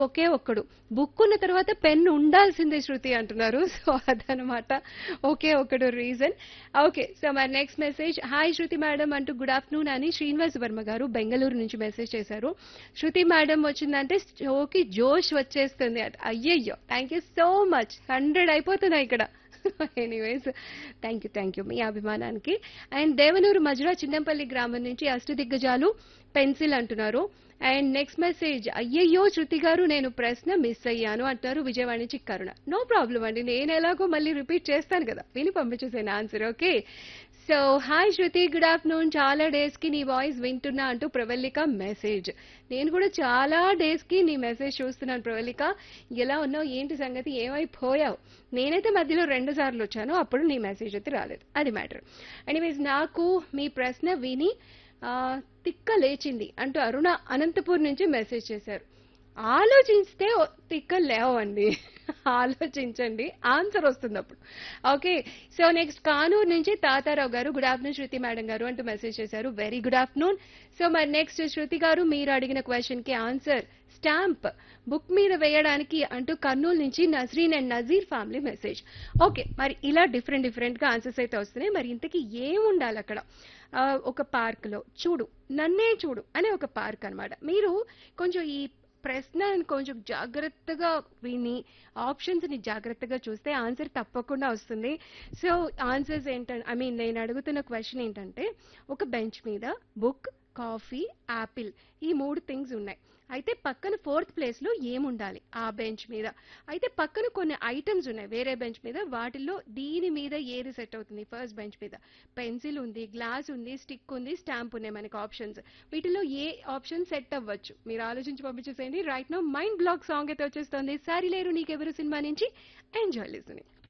ఒకే ఒక్కడు బుక్ ఉన్న తర్వాత పెన్ ఉండాల్సిందే శృతి అంటున్నారు సో అదనమాట ఒకే ఒక్కడు రీజన్ ఓకే సో మరి next message hi Shruti madam అంటూ గుడ్ ఆఫ్టర్నూన్ అని శ్రీనివాస్ వర్మ గారు బెంగళూరు నుంచి మెసేజ్ చేశారు శృతి మేడం వచ్చిందంటే షోకి జోష్ వచ్చేస్తుంది అట అయ్యయ్యో thank you so much hundred అయిపోతున్నాయి ఇక్కడ anyways thank you thank you మీ అభిమానానికి అండ్ దేవనూరు మజురా చిన్నంపల్లి గ్రామం నుంచి అష్టదిగ్గజాలు పెన్సిల్ అంటున్నారు అండ్ నెక్స్ట్ మెసేజ్ అయ్యయ్యో శృతి గారు నేను ప్రశ్న మిస్ అయ్యాను అంటారు విజయవాడ నుంచి కరుణ నో ప్రాబ్లం అండి నేను ఎలాగో మళ్ళీ రిపీట్ చేస్తాను కదా విని పంపించేసాను answer okay so hi Shruti good afternoon చాలా డేస్ కి నీ వాయిస్ వింటున్నా అంటూ ప్రవల్లిక మెసేజ్ నేను కూడా చాలా డేస్ కి నీ మెసేజ్ చూస్తున్నాను ప్రవల్లిక ఎలా ఉన్నావు ఏంటి సంగతి ఏమైపోయావు నేనైతే మధ్యలో రెండు సార్లు వచ్చాను అప్పుడు నీ మెసేజ్ అయితే రాలేదు అది మ్యాటర్ ఎనీవేస్ నాకు మీ ప్రశ్న విని ఆ, తిక్క లేచింది అంటూ అరుణ అనంతపూర్ నుంచి మెసేజ్ చేశారు ఆలోచిస్తే ఓ- తిక్క లేవండి ఆలోచించండి ఆన్సర్ వస్తుంది అప్పుడు ఓకే సో నెక్స్ట్ కానూరు నుంచి తాతారావు గారు గుడ్ ఆఫ్టర్నూన్ శృతి మేడం గారు అంటూ మెసేజ్ చేశారు వెరీ గుడ్ ఆఫ్టర్నూన్ సో మరి నెక్స్ట్ శృతి గారు మీరు అడిగిన క్వశ్చన్ కి ఆన్సర్ స్టాంప్ బుక్ మీద వేయడానికి అంటూ కర్నూలు నుంచి Nazreen and Nazeer family message okay మరి ఇలా డిఫరెంట్ డిఫరెంట్ గా ఆన్సర్స్ అయితే వస్తున్నాయి మరి ఇంతకీ ఏం ఉండాలి అక్కడ ఆ, ఒక పార్క్ లో చూడు నన్నే చూడు అనే ఒక పార్క్ అన్నమాట మీరు కొంచెం ఈ ప్రశ్నను కొంచెం జాగ్రత్తగా విని ఆప్షన్స్ ని జాగ్రత్తగా చూస్తే ఆన్సర్ తప్పకుండా వస్తుంది సో ఆన్సర్స్ ఏంటంటే ఐ మీన్ నేను అడుగుతున్న క్వశ్చన్ ఏంటంటే ఒక బెంచ్ మీద బుక్ కాఫీ యాపిల్ ఈ మూడు థింగ్స్ ఉన్నాయి అయితే పక్కన ఫోర్త్ ప్లేస్ లో ఏముండాలి ఆ బెంచ్ మీద అయితే పక్కన కొన్ని ఐటమ్స్ ఉన్నాయి వేరే బెంచ్ మీద వాటిల్లో దీని మీద ఏది సెట్ అవుతుంది ఫస్ట్ బెంచ్ మీద పెన్సిల్ ఉంది గ్లాస్ ఉంది స్టిక్ ఉంది స్టాంప్ ఉన్నాయి మనకి ఆప్షన్స్ వీటిలో ఏ ఆప్షన్ సెట్ అవ్వచ్చు మీరు ఆలోచించి పంపించేసేయండి right no mind block song అయితే వచ్చేస్తుంది సారీ లేరు నీకెవరు సినిమా నుంచి ఎంజాయ్ లిసనింగ్